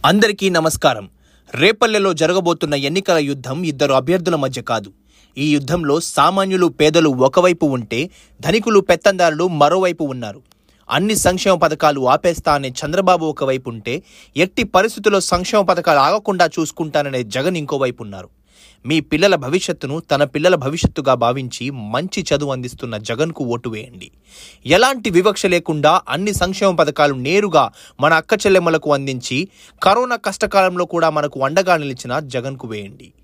అందరికీ నమస్కారం రేపల్లెలో జరగబోతున్న ఎన్నికల యుద్ధం ఇద్దరు అభ్యర్థుల మధ్య కాదు ఈ యుద్ధంలో సామాన్యులు పేదలు ఒకవైపు ఉంటే ధనికులు పెత్తందారులు మరోవైపు ఉన్నారు అన్ని సంక్షేమ పథకాలు ఆపేస్తా అనే చంద్రబాబు ఒకవైపు ఉంటే ఎట్టి పరిస్థితుల్లో సంక్షేమ పథకాలు ఆగకుండా చూసుకుంటాననే జగన్ ఇంకోవైపు ఉన్నారు మీ పిల్లల భవిష్యత్తును తన పిల్లల భవిష్యత్తుగా భావించి మంచి చదువు అందిస్తున్న జగన్కు ఓటు వేయండి ఎలాంటి వివక్ష లేకుండా అన్ని సంక్షేమ పథకాలు నేరుగా మన అక్క చెల్లెమ్మలకు అందించి కరోనా కష్టకాలంలో కూడా మనకు అండగా నిలిచిన జగన్కు వేయండి